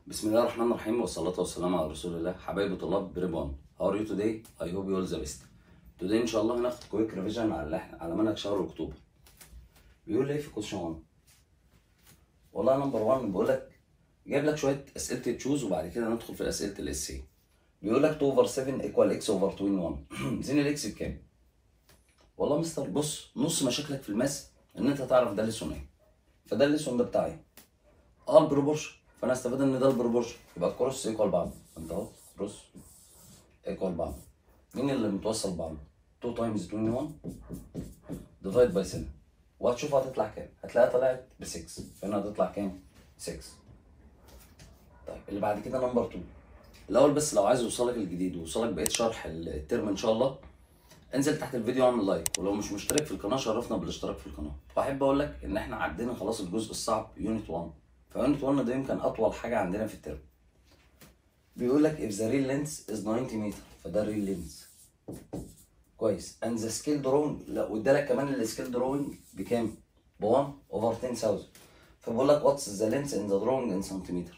بسم الله الرحمن الرحيم والصلاة والسلام على رسول الله حبايبي طلاب بريب 1 How are you today? I hope you all the best Today إن شاء الله هناخد كويك ريفيجن على اللي احنا على منهج شهر أكتوبر بيقول إيه في كويشن 1 والله نمبر 1 بيقول لك جايب لك شوية أسئلة تشوز وبعد كده ندخل في أسئلة الإس بيقول لك 2 over 7 equal x over 21 زين الإكس بكام؟ والله مستر بص نص مشاكلك في الماس إن أنت تعرف ده ليسون إيه فده الليسون ده بتاعي اه البروبورشن فانا استفاد ان ده البروبورشن يبقى الكروس ايكوال بعض انت اهو كروس ايكوال بعض مين اللي متوصل ببعض 2 تايمز 21 ديفايد باي 7 وهتشوف هتطلع كام هتلاقيها طلعت ب 6 فهنا هتطلع كام 6 طيب اللي بعد كده نمبر 2 الاول بس لو عايز يوصلك الجديد ويوصلك بقيه شرح الترم ان شاء الله انزل تحت الفيديو اعمل لايك ولو مش مشترك في القناه شرفنا بالاشتراك في القناه واحب اقول لك ان احنا عدينا خلاص الجزء الصعب يونت 1 فيونت 1 ده يمكن اطول حاجه عندنا في الترم بيقول لك if the real length is 90 متر فده real length كويس and the scale drawing لا وادالك كمان السكيل drawing بكام؟ ب 1 over 10000 فبقول لك what's the length in the drawing in سنتيمتر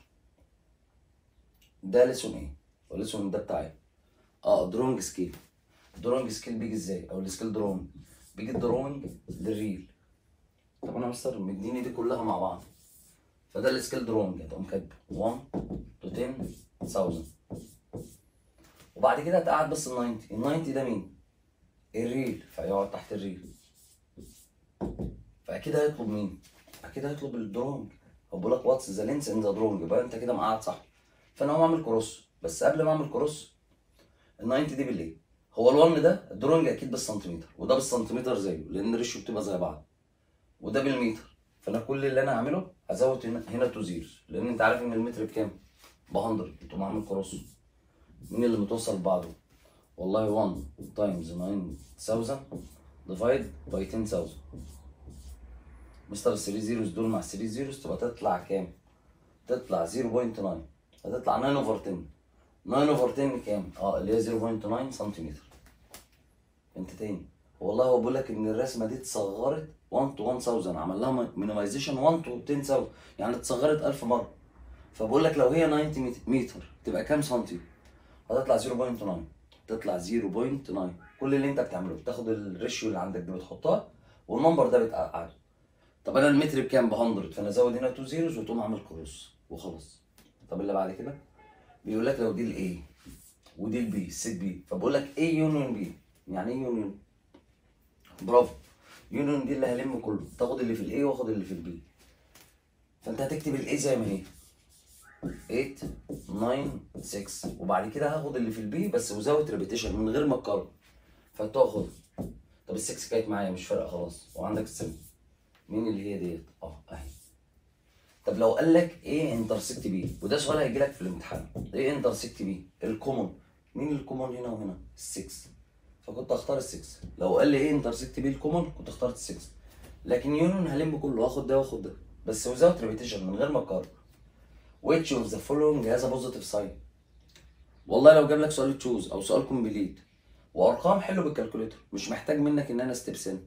ده ليسون ايه؟ والليسون ده بتاعي اه drawing scale drawing scale بيجي ازاي؟ او السكيل drawing بيجي الدروينج للريل طب انا مستر مديني دي كلها مع بعض فده السكيل دروينج هتقوم كاتب 1 تو 10000 وبعد كده هتقعد بس ال 90 ال 90 ده مين؟ الريل فيقعد تحت الريل فاكيد هيطلب مين؟ اكيد هيطلب الدروينج هو بيقول لك واتس ذا لينس ان ذا دروينج يبقى انت كده مقعد صح فانا هقوم اعمل كروس بس قبل ما اعمل كروس ال 90 دي بالايه؟ هو ال1 ده الدروينج اكيد بالسنتيمتر وده بالسنتيمتر زيه لان الريشيو بتبقى زي بعض وده بالمتر فانا كل اللي انا هعمله هزود هنا هنا 2 زيروز لان انت عارف ان المتر بكام؟ ب 100 تقوم عامل كروس مين اللي متوصل ببعضه؟ والله 1 تايمز 9000 ديفايد باي 10000 مستر ال 3 زيروز دول مع 3 زيروز تبقى تطلع كام؟ تطلع 0.9 هتطلع 9 اوفر 10 9 اوفر 10 كام؟ اه اللي هي 0.9 سنتيمتر انت تاني والله هو بيقول لك ان الرسمه دي اتصغرت 1 تو 1000 عمل لها مينيمايزيشن 1 تو 10000 يعني اتصغرت 1000 مره فبقول لك لو هي 90 متر تبقى كام سنتي؟ هتطلع 0.9 تطلع 0.9 كل اللي انت بتعمله بتاخد الريشيو اللي عندك دي بتحطها والنمبر ده بتقعده طب انا المتر بكام ب 100 فانا ازود هنا 2 زيروز وتقوم عامل كروس وخلاص طب اللي بعد كده بيقول لك لو دي الاي ودي البي السيت بي فبقول لك ايه يونيون بي يعني ايه يونيون برافو يونيون دي اللي هلم كله تاخد اللي في الاي واخد اللي في البي فانت هتكتب الاي زي ما هي 8 9 6 وبعد كده هاخد اللي في البي بس وزود ريبيتيشن من غير ما تكرر فتاخد طب ال 6 كانت معايا مش فارقه خلاص وعندك السم مين اللي هي ديت اه اهي طب لو قال لك ايه انترسكت بي وده سؤال هيجي لك في الامتحان ايه انترسكت بي الكومون مين الكومون هنا وهنا ال6 فكنت اختار ال6 لو قال لي ايه انترسكت بي الكومون كنت اخترت ال6 لكن يونيون هلم كله واخد ده واخد ده بس وزاوت ريبيتيشن من غير ما اكرر which of the following has a positive sign والله لو جاب لك سؤال تشوز او سؤال كومبليت وارقام حلو بالكالكوليتر مش محتاج منك ان انا استبسن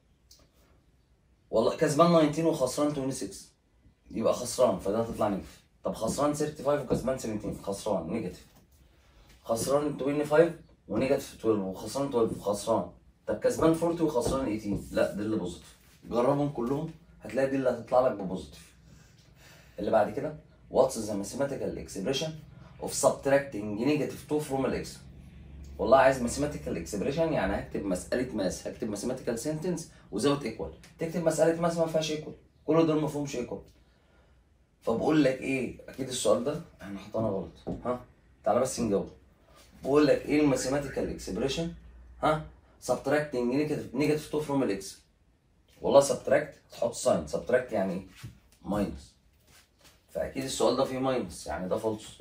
والله كسبان 19 وخسران 26 يبقى خسران فده هتطلع نيجاتيف طب خسران 35 وكسبان 17 خسران نيجاتيف خسران 25 ونيجاتيف 12 وخسران 12 خسران طب كسبان 40 وخسران 18 لا دي اللي بوزيتيف جربهم كلهم هتلاقي دي اللي هتطلع لك ببوزيتيف اللي بعد كده what's the mathematical expression of subtracting negative 2 from ال x والله عايز mathematical expression يعني هكتب مسألة ماس هكتب mathematical sentence without equal تكتب مسألة ماس ما فيهاش equal كل دول ما فيهمش equal فبقول لك ايه اكيد السؤال ده احنا حطينا غلط ها تعالى بس نجاوب بقول لك ايه الماثيماتيكال اكسبريشن ها subtracting negative negative 2 from ال x والله subtract تحط ساين subtract يعني ايه ماينس فاكيد السؤال ده فيه ماينس يعني ده فالص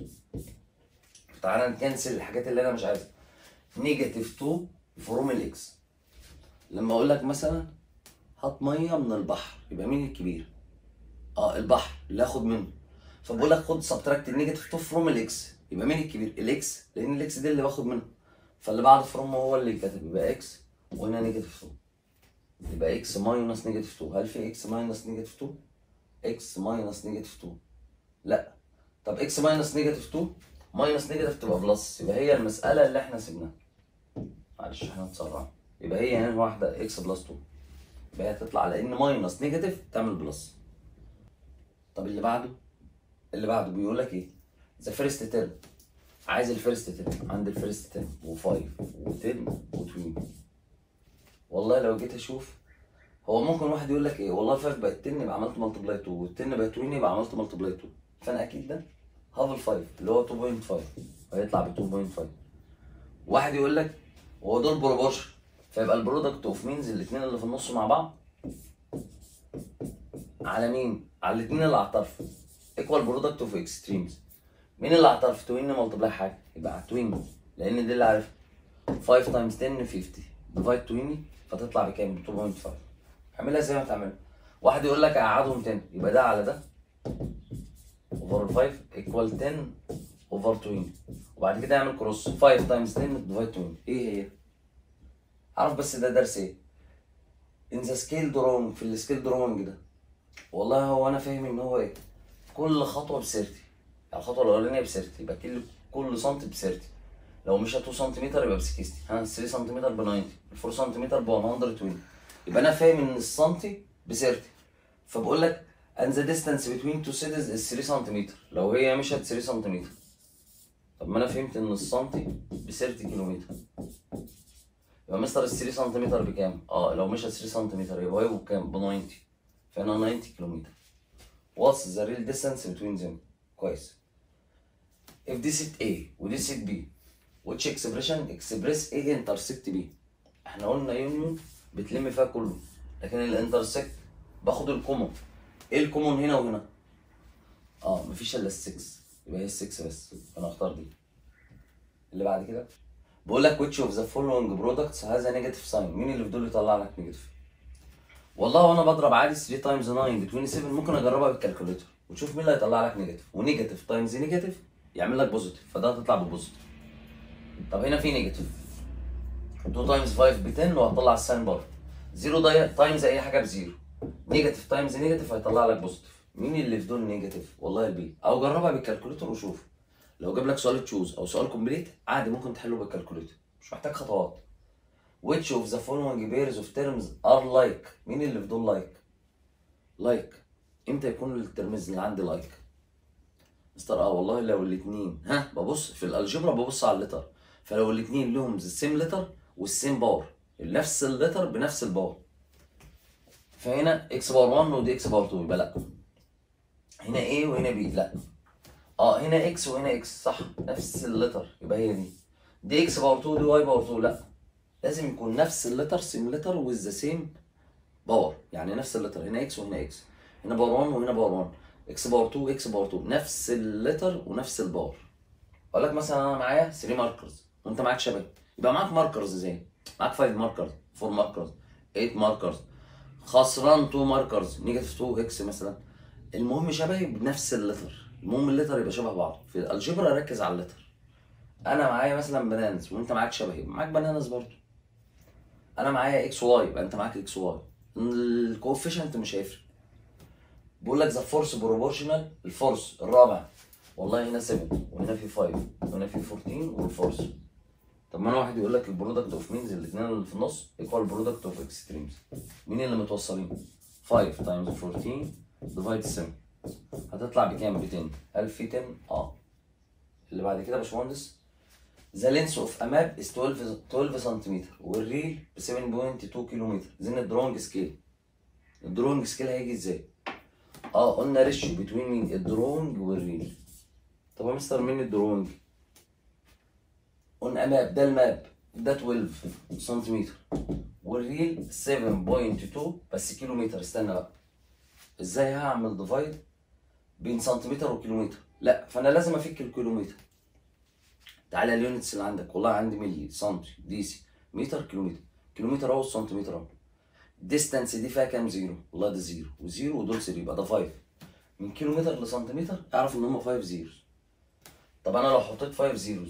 تعالى نكنسل الحاجات اللي انا مش عايزها نيجاتيف 2 فروم الاكس لما اقول لك مثلا هات ميه من البحر يبقى مين الكبير اه البحر اللي اخد منه فبقول لك خد سبتراكت النيجاتيف 2 فروم الاكس يبقى مين الكبير الاكس لان الاكس دي اللي باخد منه فاللي بعد فروم هو اللي كاتب يبقى اكس وهنا نيجاتيف 2 يبقى اكس ماينس نيجاتيف 2 هل في اكس ماينس نيجاتيف 2 اكس ماينس نيجاتيف 2 لا طب اكس ماينس نيجاتيف 2 ماينس نيجاتيف تبقى بلس يبقى هي المساله اللي احنا سيبناها معلش احنا نتسرع يبقى هي هنا واحده اكس بلس 2 يبقى هي تطلع على ان ماينس نيجاتيف تعمل بلس طب اللي بعده اللي بعده بيقول لك ايه ذا فيرست تيرم عايز الفيرست تيرم عند الفيرست تيرم و5 و10 و20 والله لو جيت اشوف هو ممكن واحد يقول لك ايه والله 5 بقت 10 يبقى عملت ملتبلاي 2 وال10 بقت 20 يبقى عملت ملتبلاي 2 فانا اكيد ده هاف ال 5 اللي هو 2.5 هيطلع ب 2.5 واحد يقول لك هو دول بروبورشن فيبقى البرودكت اوف مينز الاثنين اللي في النص مع بعض على مين؟ على الاثنين اللي على الطرف ايكوال برودكت اوف اكستريمز مين اللي على الطرف؟ توين ملتبلاي حاجه يبقى على توين لان دي اللي عارف 5 تايمز 10 50 ديفايد 20 فتطلع بكام؟ ب 2.5 اعملها زي ما تعملها واحد يقول لك اقعدهم تاني يبقى ده على ده اوفر 5 ايكوال 10 اوفر 20 وبعد كده اعمل كروس 5 تايمز 10 ديفايد 20 ايه هي؟ عارف بس ده درس ايه؟ ان ذا سكيل درونج في السكيل درونج ده والله هو انا فاهم ان هو ايه؟ كل خطوه بسيرتي يعني الخطوه الاولانيه بسيرتي يبقى كل كل سنتي بسيرتي لو مشى 2 سنتيمتر يبقى ب 60 ها 3 سنتيمتر ب 90 4 سنتيمتر ب 120 يبقى انا فاهم ان السنتي بسيرتي فبقول لك and the distance between two cities is 3 سنتيمتر لو هي مشت 3 سنتيمتر طب ما انا فهمت ان السنتي ب 30 كيلومتر يبقى مستر ال 3 سنتيمتر بكام؟ اه لو مشى 3 سنتيمتر يبقى هو بكام؟ ب 90 فهنا 90 كيلومتر What's the real distance between them؟ كويس if دي set A ودي set B which expression express A intersect B احنا قلنا يونيون بتلم فيها كله لكن الانترسكت باخد الكومون ايه الكومون هنا وهنا؟ اه مفيش الا ال 6 يبقى هي ال 6 بس انا اختار دي اللي بعد كده بقول لك which of the following products has a negative sign مين اللي في دول يطلع لك نيجاتيف والله وانا بضرب عادي 3 تايمز 9 ب 27 ممكن اجربها بالكالكوليتر وتشوف مين اللي هيطلع لك نيجاتيف ونيجاتيف تايمز نيجاتيف يعمل لك بوزيتيف فده هتطلع ببوزيتيف طب هنا في نيجاتيف 2 تايمز 5 ب 10 وهتطلع الساين بره 0 تايمز اي حاجه بزيرو نيجاتيف تايمز نيجاتيف هيطلع لك بوزيتيف مين اللي في دول نيجاتيف والله البي او جربها بالكالكوليتر وشوف لو جاب لك سؤال تشوز او سؤال كومبليت عادي ممكن تحله بالكالكوليتر مش محتاج خطوات which of the following pairs of terms are like مين اللي في دول like like امتى يكون الترمز اللي عندي like مستر اه والله لو الاثنين ها ببص في الالجبرا ببص على اللتر فلو الاثنين لهم السيم لتر والسيم باور نفس اللتر بنفس الباور فهنا اكس باور 1 ودي اكس باور 2 يبقى لا هنا ايه وهنا بي لا اه هنا اكس وهنا اكس صح نفس اللتر يبقى هي دي دي اكس باور 2 دي واي باور 2 لا لازم يكون نفس اللتر سيم لتر وذ ذا سيم باور يعني نفس اللتر هنا اكس وهنا اكس هنا باور 1 وهنا باور 1 اكس باور 2 اكس باور 2 نفس اللتر ونفس الباور اقول لك مثلا انا معايا 3 ماركرز وانت معاك شبه يبقى معاك ماركرز زي معاك 5 ماركرز 4 ماركرز 8 ماركرز خسران 2 ماركرز نيجاتيف 2 اكس مثلا المهم شبهي بنفس اللتر المهم اللتر يبقى شبه بعض في الالجبرا ركز على اللتر انا معايا مثلا بنانز وانت معاك شبهي معاك بنانز برضه انا معايا اكس واي يبقى انت معاك اكس واي الكوفيشنت مش هيفرق بيقول لك ذا فورس بروبورشنال الفورس الرابع والله هنا 7 وهنا في 5 وهنا في 14 والفورس طب ما انا واحد يقول لك البرودكت اوف مينز الاثنين اللي في النص ايكوال برودكت اوف اكستريمز مين اللي متوصلين 5 تايمز 14 ديفايد 7 هتطلع بكام ب 10 هل في 10 اه اللي بعد كده يا باشمهندس ذا لينس اوف ا ماب از 12 12 سنتيمتر والريل ب 7.2 كيلومتر زين الدرونج سكيل الدرونج سكيل هيجي ازاي؟ اه قلنا ريشيو بتوين مين الدرونج والريل طب يا مستر مين الدرونج؟ قلنا ماب ده الماب ده 12 سنتيمتر والريل 7.2 بس كيلومتر استنى بقى ازاي هعمل ديفايد بين سنتيمتر وكيلومتر لا فانا لازم افك الكيلومتر تعالى اليونتس اللي عندك والله عندي ملي سنتي ديسي متر كيلومتر كيلومتر اهو السنتيمتر اهو الديستانس دي فيها كام زيرو والله ده زيرو وزيرو ودول 3 يبقى ده 5 من كيلومتر لسنتيمتر اعرف ان هم 5 زيروز طب انا لو حطيت 5 زيروز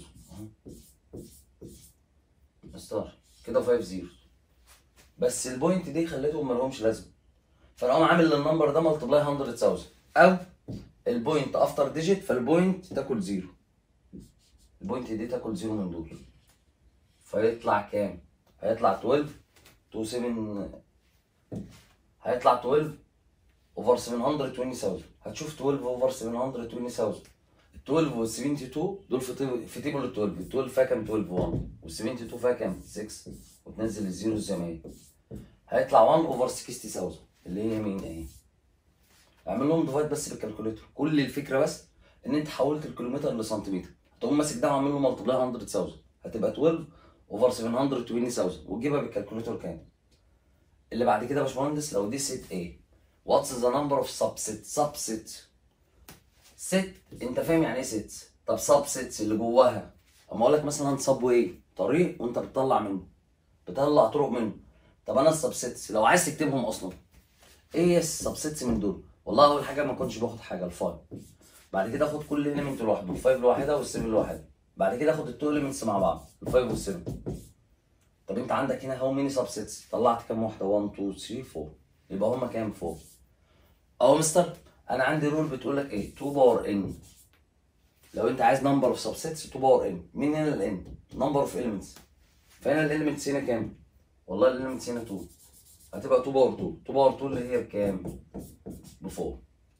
مستر كده 5 زيروز بس البوينت دي خليتهم ما لهمش لازمه فانا اقوم عامل للنمبر ده ملتبلاي 100000 او البوينت افتر ديجيت فالبوينت تاكل زيرو البوينت دي تاكل زيرو من دول فيطلع كام؟ هيطلع 12 تو 7 هيطلع 12 اوفر 720000 هتشوف 12 اوفر 720000 ال 12 وال 72 دول في تيبل في تيبل ال 12 ال 12 فيها كام 12 1 وال 72 فيها كام 6 وتنزل الزيرو زي ما هي هيطلع 1 اوفر 60000 اللي هي مين اهي اعمل لهم ديفايد بس بالكالكوليتر كل الفكره بس ان انت حولت الكيلومتر لسنتيمتر هتقوم ماسك ده وعامل له ملتبلاي 100000 هتبقى 12 اوفر 720000 وتجيبها بالكالكوليتر كام اللي بعد كده يا باشمهندس لو دي ست ايه واتس ذا نمبر اوف سبست سبست ست انت فاهم يعني ايه ست طب سبست اللي جواها اما اقول لك مثلا سب واي طريق وانت بتطلع منه بتطلع طرق منه طب انا السبست لو عايز تكتبهم اصلا ايه هي السبست من دول والله اول حاجه ما كنتش باخد حاجه الفايف بعد كده اخد كل اليمنت لوحده الفايف لوحدها والسيفن لوحدها بعد كده اخد التو اليمنتس مع بعض الفايف والسيفن طب انت عندك هنا هاو ميني سبسيتس طلعت كام واحده 1 2 3 4 يبقى هما كام 4 اهو مستر انا عندي رول بتقول لك ايه 2 باور ان لو انت عايز نمبر اوف سبسيتس 2 باور ان مين هنا الان نمبر اوف اليمنتس فهنا الاليمنتس هنا كام والله الاليمنتس هنا 2 هتبقى 2 باور 2 2 باور 2 اللي هي بكام ب 4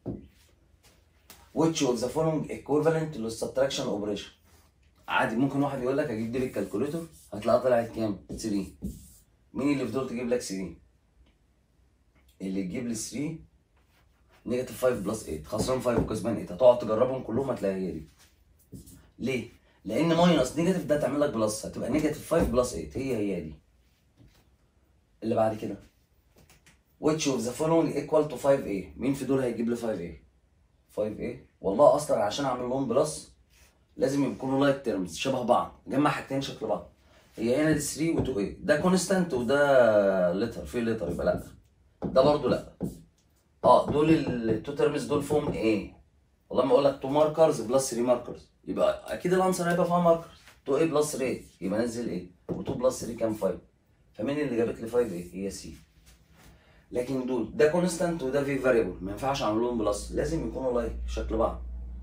which of the following equivalent للسبتراكشن اوبريشن عادي ممكن واحد يقول لك اجيب دي بالكالكوليتر هتلاقيها طلعت كام 3 مين اللي في دول تجيب لك 3 اللي تجيب لي 3 نيجاتيف 5 بلس 8 خسران 5 وكسبان 8 هتقعد تجربهم كلهم هتلاقي هي دي ليه؟ لان ماينس نيجاتيف ده تعمل لك بلس هتبقى نيجاتيف 5 بلس 8 هي هي دي اللي بعد كده which of the following equal to 5a مين في دول هيجيب لي 5a 5a والله اصلا عشان اعمل لهم بلس لازم يكونوا لايك تيرمز شبه بعض جمع حاجتين شكل بعض هي هنا دي 3 و 2a ده كونستانت وده لتر في لتر يبقى لا ده برضو لا اه دول التو تيرمز دول فيهم ايه والله ما اقول لك 2 ماركرز بلس 3 ماركرز يبقى اكيد الانسر هيبقى فيها ماركرز 2a بلس 3 يبقى نزل ايه و2 بلس 3 كام 5 فمين اللي جابت لي 5 ايه هي سي لكن دول ده كونستانت وده في فاريبل ما ينفعش اعمل لهم بلس لازم يكونوا لايك شكل بعض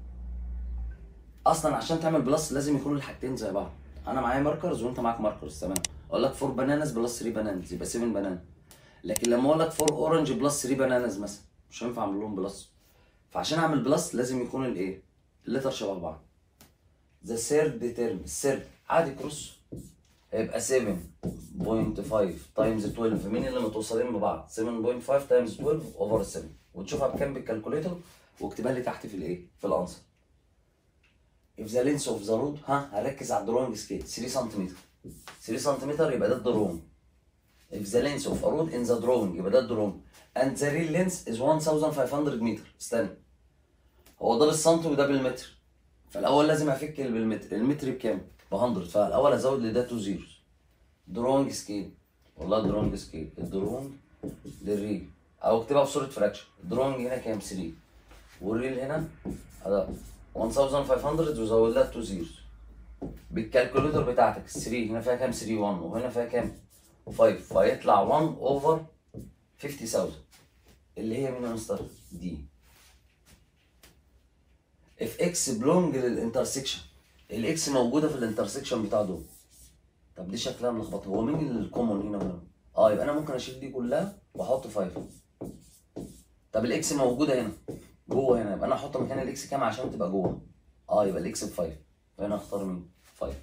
اصلا عشان تعمل بلس لازم يكونوا الحاجتين زي بعض انا معايا ماركرز وانت معاك ماركرز تمام اقول لك 4 بانانز بلس 3 بانانز يبقى 7 بانان لكن لما اقول لك 4 اورنج بلس 3 بانانز مثلا مش هينفع اعمل لهم بلس فعشان اعمل بلس لازم يكون الايه اللتر شبه بعض ذا سيرد تيرم السيرد عادي كروس هيبقى 7.5 تايمز 12 مين اللي متوصلين ببعض 7.5 تايمز 12 اوفر 7 وتشوفها بكام بالكالكوليتر واكتبها لي تحت في الايه في الانسر if the length of the road ها هركز على الدرونج سكيل 3 سم 3 سم يبقى ده الدرونج if the length of a road in the drawing يبقى ده الدرونج and the real length is 1500 متر استنى هو ده بالسنتي وده بالمتر فالاول لازم افك اللي بالمتر المتر بكام ب 100 فالاول ازود لده 2 زيروز درونج سكيل والله درونج سكيل الدرونج للريل او اكتبها بصوره فراكشن الدرونج هنا كام 3 والريل هنا هذا 1500 وزود لها 2 زيروز بالكالكوليتر بتاعتك ال 3 هنا فيها كام 3 1 وهنا فيها كام 5 فيطلع 1 اوفر 50000 اللي هي مين يا مستر دي اف اكس بلونج للانترسكشن الاكس موجوده في الانترسكشن بتاع دول طب دي شكلها ملخبطه هو مين الكومون هنا وهنا اه يبقى انا ممكن اشيل دي كلها واحط 5 طب الاكس موجوده هنا جوه هنا يبقى انا احط مكان الاكس كام عشان تبقى جوه اه يبقى الاكس ب 5 فهنا اختار مين 5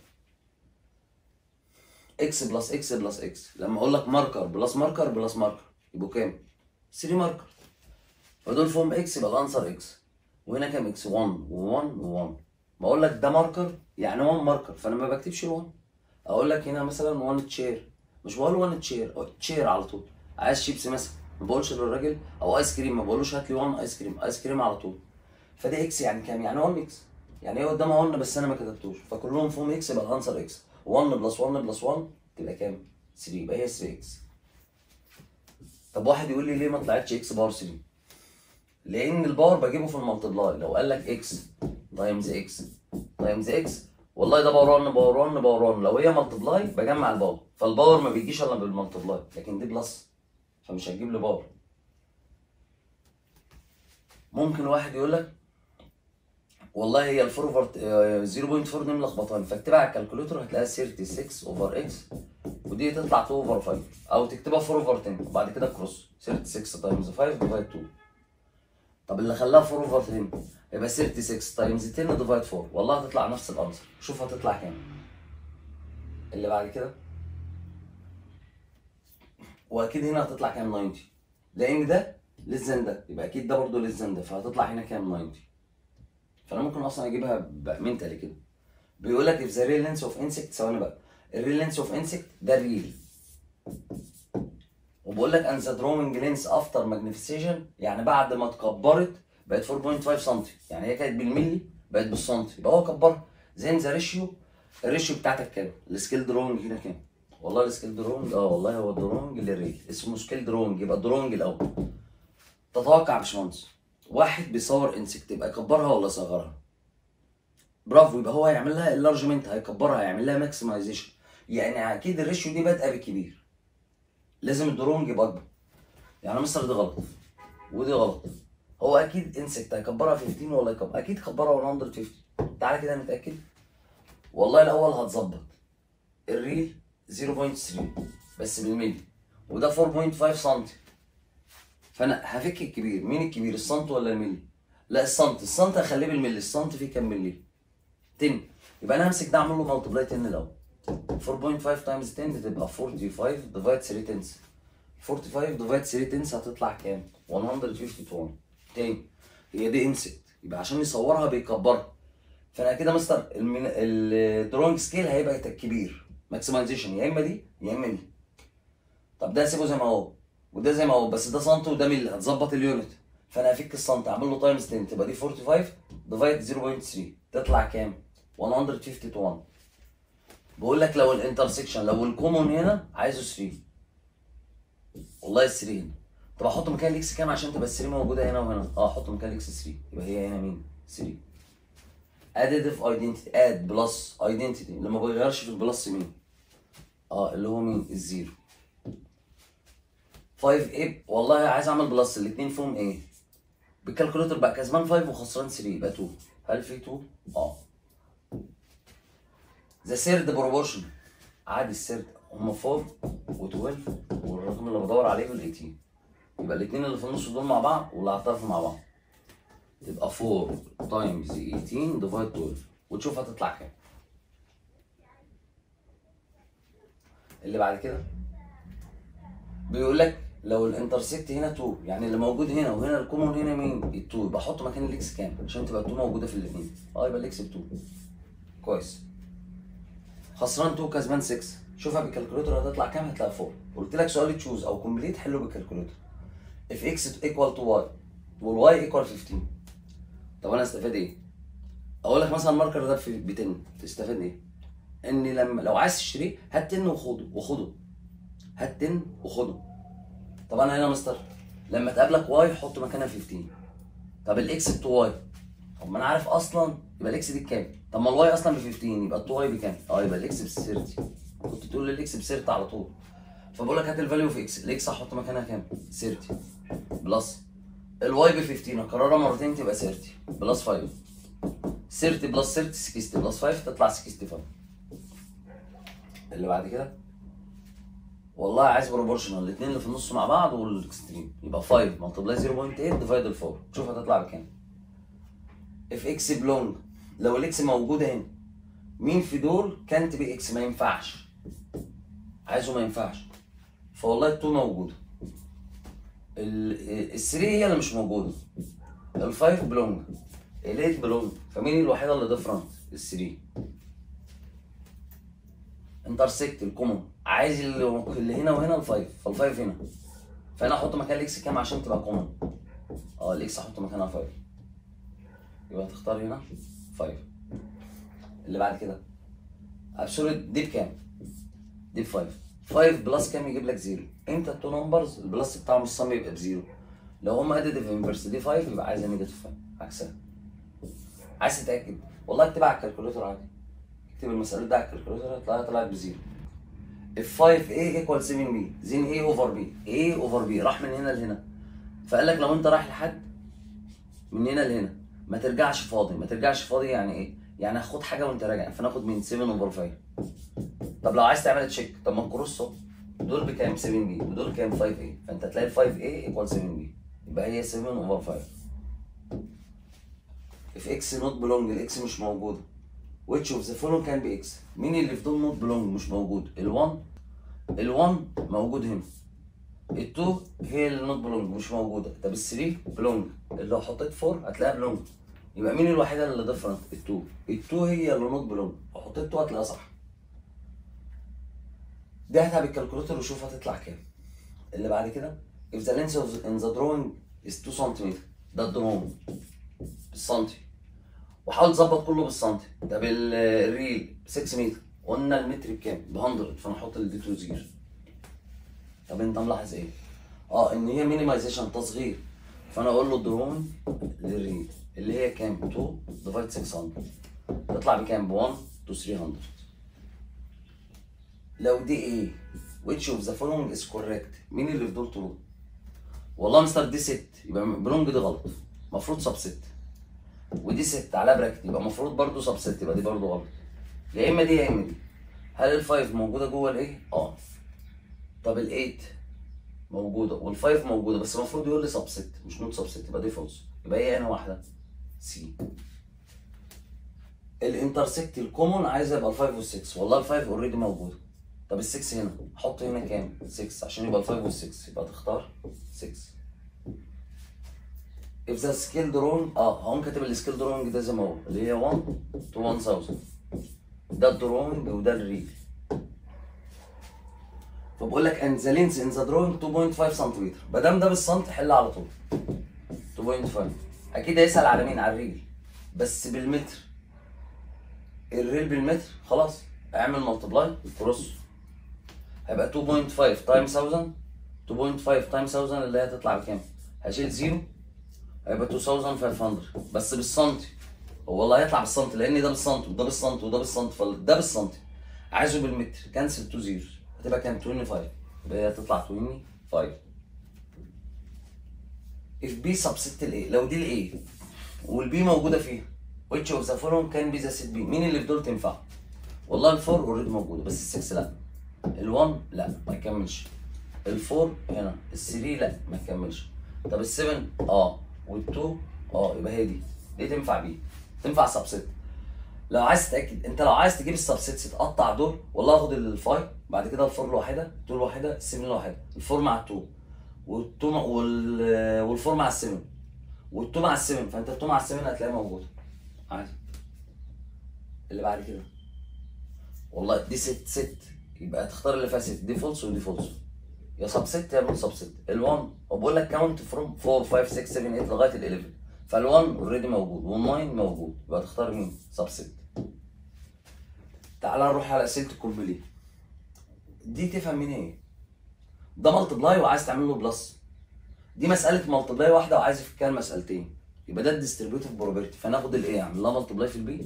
اكس بلس اكس بلس اكس لما اقول لك ماركر بلس ماركر بلس ماركر يبقوا كام 3 ماركر فدول فيهم اكس يبقى الانسر اكس وهنا كام اكس 1 و1 و1 بقول لك ده ماركر يعني 1 ماركر فانا ما بكتبش 1 اقول لك هنا مثلا 1 تشير مش بقول 1 تشير تشير على طول عايز شيبسي مثلا ما بقولش للراجل او ايس كريم ما بقولوش هات لي 1 ايس كريم ايس كريم على طول فده اكس يعني كام يعني 1 اكس يعني هي قدامها 1 بس انا ما كتبتوش فكلهم فيهم اكس يبقى الانسر اكس 1 بلس 1 بلس 1 تبقى كام 3 يبقى هي 3 اكس طب واحد يقول لي ليه ما طلعتش اكس باور 3 لان الباور بجيبه في المالتبلاي لو قال لك اكس تايمز اكس تايمز اكس والله ده باور 1 باور 1 باور 1 لو هي مالتبلاي بجمع الباور فالباور ما بيجيش الا بالمالتبلاي لكن دي بلس فمش هتجيب لي باور ممكن واحد يقول لك والله هي الفورورد 0.4 دي ملخبطاني فاكتبها على الكالكوليتر هتلاقيها 36 اوفر اكس ودي تطلع 2 اوفر 5 او تكتبها 4 اوفر 10 وبعد كده كروس 36 تايمز 5 ديفايد 2 طب اللي خلاها 4 اوفر 10 يبقى 36 تايمز 10 ديفايد 4 والله هتطلع نفس الانسر شوف هتطلع كام اللي بعد كده واكيد هنا هتطلع كام 90 لان ده للزن ده يبقى اكيد ده برضه للزن ده فهتطلع هنا كام 90 فانا ممكن اصلا اجيبها منتالي كده بيقول لك if the real length of insect ثواني بقى الريل length of insect ده الريل وبقول لك and the drawing length after magnification يعني بعد ما اتكبرت بقت 4.5 سم يعني هي كانت بالملي بقت بالسنتي يبقى هو كبرها زين ذا ريشيو الريشيو بتاعتك كام؟ السكيل دروينج هنا كام؟ والله السكيل دروينج اه والله هو الدروينج للريل اسمه سكيل دروينج يبقى الدروينج الاول تتوقع يا باشمهندس واحد بيصور انسكت يبقى يكبرها ولا يصغرها؟ برافو يبقى هو هيعمل لها اللارجمنت هيكبرها هيعمل لها ماكسمايزيشن يعني اكيد الريشيو دي بادئه بالكبير لازم الدرونج يبقى اكبر يعني مستر دي غلط ودي غلط هو اكيد انسكت هيكبرها 15 ولا يكبر اكيد كبرها 150 تعالى كده نتاكد والله الاول هتظبط الريل 0.3 بس بالملي وده 4.5 سم فانا هفك الكبير مين الكبير السنت ولا الملي لا السنت السنت هخليه بالملي السنت فيه كام ملي 10 يبقى انا همسك ده اعمل له ملتبلاي 10 الاول 4.5 تايمز 10 بتبقى 45 ديفايد 3 تنس 45 ديفايد 3 تنس هتطلع كام 151 تاني هي دي انسكت يبقى عشان يصورها بيكبرها فانا كده مستر الدرونج سكيل هيبقى كبير ماكسمايزيشن يا اما دي يا اما دي طب ده سيبه زي ما هو وده زي ما هو بس ده سنت وده ملي هتظبط اليونت فانا هفك السنت اعمل له تايمز 10 تبقى دي 45 ديفايد 0.3 تطلع كام 151 بقول لك لو الانترسكشن لو الكومون هنا عايزه 3 والله ال 3 هنا طب احط مكان الاكس كام عشان تبقى ال 3 موجوده هنا وهنا اه احط مكان الاكس 3 يبقى هي هنا مين 3 additive identity add plus identity اللي ما بيغيرش في البلس مين اه اللي هو مين الزيرو 5 ايه والله عايز اعمل بلس الاثنين فيهم ايه بالكالكوليتر بقى كسبان 5 وخسران 3 يبقى 2 هل في 2 اه ذا سيرد بروبورشن عادي السيرد هم 4 و12 والرقم اللي بدور عليه وال 18 يبقى الاثنين اللي في النص دول مع بعض واللي على الطرف مع بعض تبقى 4 تايمز 18 ديفايد 12 وتشوف هتطلع كام اللي بعد كده بيقول لك لو الانترسكت هنا 2 يعني اللي موجود هنا وهنا الكومون هنا مين؟ ال 2 يبقى احط مكان الاكس كام؟ عشان تبقى 2 موجوده في الاثنين اه يبقى الاكس ب 2 كويس خسران 2 كسبان 6 شوفها بالكالكوليتر هتطلع كام؟ هتلاقي 4 قلت لك سؤال تشوز او كومبليت حله بالكالكوليتر if x equal to y والواي equal 15 طب انا استفاد ايه؟ اقول لك مثلا الماركر ده ب 10 تستفاد ايه؟ ان لما لو عايز تشتريه هات 10 وخده وخده هات 10 وخده طب انا هنا مستر لما تقابلك واي حط مكانها 15 طب الاكس ب 2 واي طب ما انا عارف اصلا يبقى الاكس دي بكام؟ طب ما الواي اصلا ب 15 يبقى ال 2 واي بكام؟ اه يبقى الاكس ب 30 كنت تقول لي الاكس ب 30 على طول فبقول لك هات الفاليو في اكس الاكس هحط مكانها كام؟ 30 بلس الواي ب 15 اكررها مرتين تبقى 30 بلس 5 30 بلس 30 60 بلس 5 تطلع 65 اللي بعد كده والله عايز بروبورشنال الاثنين اللي في النص مع بعض والاكستريم يبقى 5 ملتبلاي 0.8 ديفايد 4 شوف هتطلع بكام اف اكس بلونج لو الاكس موجوده هنا مين في دول كانت بي اكس ما ينفعش عايزه ما ينفعش فوالله التو موجوده ال3 هي اللي مش موجوده ال5 بلونج ال8 بلونج فمين الوحيده اللي ديفرنت ال3 انترسكت الكومون عايز اللي هنا وهنا الفايف فالفايف هنا فانا احط مكان الاكس كام عشان تبقى كومون اه الاكس احط مكانها 5 يبقى هتختار هنا 5 اللي بعد كده ابسولوت دي بكام؟ دي ب 5 5 بلس كام يجيب لك 0 امتى التو نمبرز البلس بتاعهم الصم يبقى بزيرو لو هم اديتيف انفرس دي 5 يبقى عايزه نيجاتيف 5 عكسها عايز تتاكد والله اكتبها على الكالكوليتر عادي اكتب المسألة دي على الكالكوليتر هتلاقيها طلعت بزيرو if 5a equal 7b زين a over b a over b راح من هنا لهنا فقال لك لو انت رايح لحد من هنا لهنا ما ترجعش فاضي ما ترجعش فاضي يعني ايه يعني هاخد حاجه وانت راجع فناخد من 7 اوفر 5 طب لو عايز تعمل تشيك طب ما الكروس اهو دول بكام 7 بي ودول كام 5 اي فانت تلاقي 5 اي ايكوال 7 بي يبقى هي 7 اوفر 5 if x not belong الاكس مش موجوده which of the following can be x مين اللي في دول not belong مش موجود ال1 ال1 موجود هنا ال2 هي اللي not belong مش موجوده طب ال3 belong اللي لو حطيت 4 هتلاقيها belong يبقى مين الوحيده اللي different ال2 ال2 هي اللي not belong لو حطيت 2 هتلاقيها صح دي هاتها بالكالكوليتر وشوف هتطلع كام اللي بعد كده if the length of in the drawing is 2 سم ده الدرون بالسنتي وحاول تظبط كله بالسنتي ده بالريل 6 متر قلنا المتر بكام؟ ب 100 فنحط الدي تو زيرو طب انت ملاحظ ايه؟ اه ان هي مينيمايزيشن تصغير فانا اقول له درون للريل اللي هي كام؟ 2 ديفايد 600 تطلع بكام؟ ب 1 تو 300 لو دي ايه which of the following is correct مين اللي في دول طول والله مستر دي ست يبقى بلونج دي غلط المفروض سب ست ودي ست على براكت يبقى المفروض برضه سب ست يبقى دي برضه غلط يا اما دي يا اما دي هل الفايف موجوده جوه الايه اه طب الايت موجوده والفايف موجوده بس المفروض يقول لي سب ست مش نوت سب ست يبقى دي فولس يبقى هي انا واحده سي الانترسكت الكومون عايز يبقى الفايف والسكس والله الفايف اوريدي موجوده طب ال6 هنا احط هنا كام 6 عشان يبقى ال5 وال6 يبقى تختار 6 if the scale drawing اه هقوم كاتب السكيل drawing ده زي ما هو اللي هي 1 to 1000 ده الدرونج وده الريل فبقول لك and the length in the drawing 2.5 سم ما دام ده بالسنت حل على طول 2.5 اكيد هيسال على مين على الريل بس بالمتر الريل بالمتر خلاص اعمل ملتبلاي الكروس هيبقى 2.5 تايمز 1000 2.5 تايمز 1000 اللي هي هتطلع بكام؟ هشيل زيرو هيبقى 2500 بس بالسنتي هو والله هيطلع بالسنتي لان ده بالسنتي وده بالسنتي وده بالسنتي فده بالسنتي عايزه بالمتر كنسل 2 زيروز هتبقى كام 25 يبقى هي هتطلع 25 if b subset الايه لو دي الايه والبي موجوده فيها which of the following can be the set b مين اللي في دول تنفع والله الفور اوريدي موجوده بس السكس لا ال1 لا ما يكملش ال4 هنا ال3 لا ما يكملش طب ال7 اه وال2 اه يبقى هي دي دي تنفع بيه تنفع سبست لو عايز تتاكد انت لو عايز تجيب السبسيتس تقطع دول والله اخد الفاي بعد كده الفور لوحدها التو لوحدها السيفن لوحدها الفور مع التو والتو مع وال والفور مع السيفن والتو مع السيفن فانت التو مع السيفن هتلاقيها موجوده عادي اللي بعد كده والله دي ست ست يبقى هتختار اللي فيها ست دي فولس ودي فولس يا سب ست يا نوت سب ست ال1 وبقول لك كاونت فروم 4 5 6 7 8 لغايه ال 11 فال1 اوريدي موجود وال9 موجود يبقى تختار مين؟ سب ست تعال نروح على اسئله الكومبليت دي تفهم منها ايه؟ ده ملتبلاي وعايز تعمل له بلس دي مساله ملتبلاي واحده وعايز يفكها مسالتين يبقى ده الديستريبيوتيف بروبرتي فناخد الايه اعمل لها ملتبلاي في البي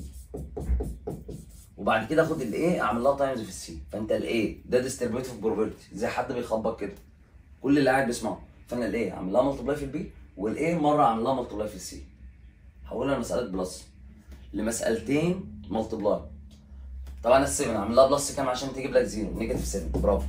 وبعد كده اخد الايه اعمل لها تايمز في السي فانت الايه ده ديستريبيوتيف بروبرتي زي حد بيخبط كده كل اللي قاعد بيسمعه فانا الايه اعمل لها ملتبلاي في البي والايه مره اعمل لها ملتبلاي في السي هقولها لمساله بلس لمسالتين ملتبلاي طبعا ال7 اعمل لها بلس كام عشان تجيب لك زيرو نيجاتيف 7 برافو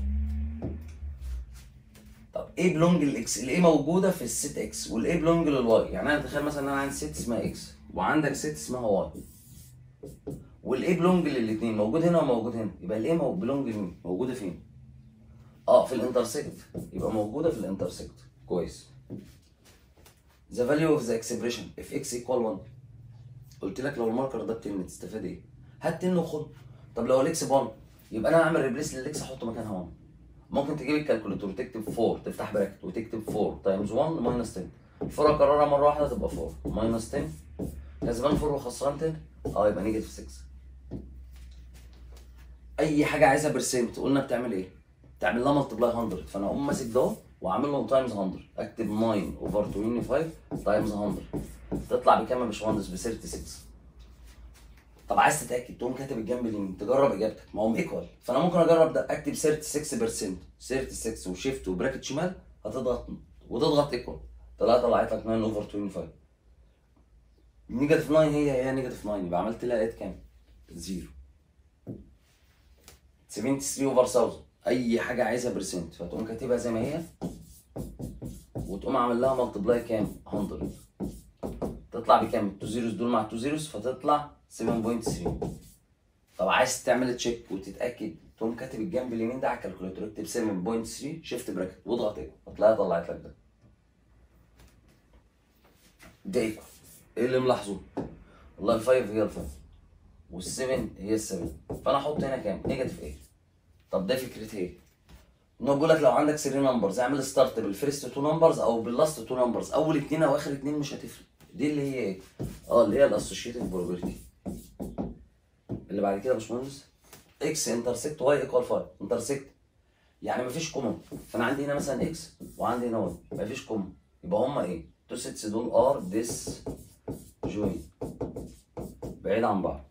طب ايه بلونج للاكس الايه موجوده في الست اكس والايه بلونج للواي يعني انا تخيل مثلا ان انا عندي ست اسمها اكس وعندك ست اسمها واي والايه بلونج للاثنين موجود هنا وموجود هنا يبقى الايه مو- بلونج لمين موجوده فين اه في الانترسكت يبقى موجوده في الانترسكت كويس the value of the expression if x equal 1 قلت لك لو الماركر ده ب 10 تستفاد ايه هات 10 وخد طب لو الاكس ب 1 يبقى انا هعمل ريبليس للاكس احط مكانها 1 ممكن تجيب الكالكوليتور وتكتب 4 تفتح براكت وتكتب 4 تايمز 1 ماينس 10 4 اكررها مره واحده تبقى 4 ماينس 10 كسبان 4 وخسران 10 اه يبقى نيجاتيف 6 اي حاجه عايزها برسنت قلنا بتعمل ايه؟ تعمل لها ملتبلاي 100 فانا اقوم ماسك ده واعمل له تايمز 100 اكتب 9 اوفر 25 تايمز 100 تطلع بكام يا باشمهندس ب 36 طب عايز تتاكد تقوم كاتب الجنب اليمين تجرب اجابتك ما هم ايكوال فانا ممكن اجرب ده اكتب 36% 36 وشيفت وبراكت شمال هتضغط وتضغط ايكوال طلعت طلعت لك 9 اوفر 25 نيجاتيف 9 هي هي نيجاتيف 9 يبقى عملت لها ات كام؟ زيرو 73 اوفر 1000 اي حاجه عايزها برسنت فتقوم كاتبها زي ما هي وتقوم عامل لها ملتبلاي كام؟ 100 تطلع بكام؟ التو زيروز دول مع التو زيروز فتطلع 7.3 طب عايز تعمل تشيك وتتاكد تقوم كاتب الجنب اليمين ده على الكالكوليتر اكتب 7.3 شيفت براكت واضغط ايه هتلاقيها طلعت لك ده ده ايكوال ايه اللي ملاحظه؟ والله ال 5 هي ال 5 وال 7 هي ال 7 فانا احط هنا كام؟ نيجاتيف 8 طب ده فكرتي ايه؟ ان هو بيقول لك لو عندك 3 نمبرز اعمل ستارت بالفيرست 2 نمبرز او باللاست 2 نمبرز اول اثنين او اخر اثنين مش هتفرق دي اللي هي ايه؟ اه اللي هي الاسوشيتيف بروبرتي اللي بعد كده يا باشمهندس اكس انترسكت واي ايكوال 5 انترسكت يعني مفيش كومن فانا عندي هنا مثلا اكس وعندي هنا واي مفيش كومن يبقى هما ايه؟ تو سيتس دول ار ديس جوين بعيد عن بعض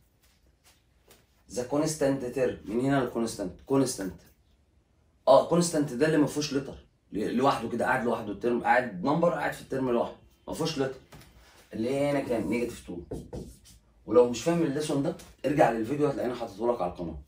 ذا كونستانت تيرم من هنا الكونستانت كونستانت اه كونستانت ده اللي ما فيهوش لتر لوحده كده قاعد لوحده الترم قاعد نمبر قاعد في الترم لوحده ما فيهوش لتر اللي هي هنا كام نيجاتيف 2 ولو مش فاهم الليسون ده ارجع للفيديو هتلاقيني حاططه لك على القناه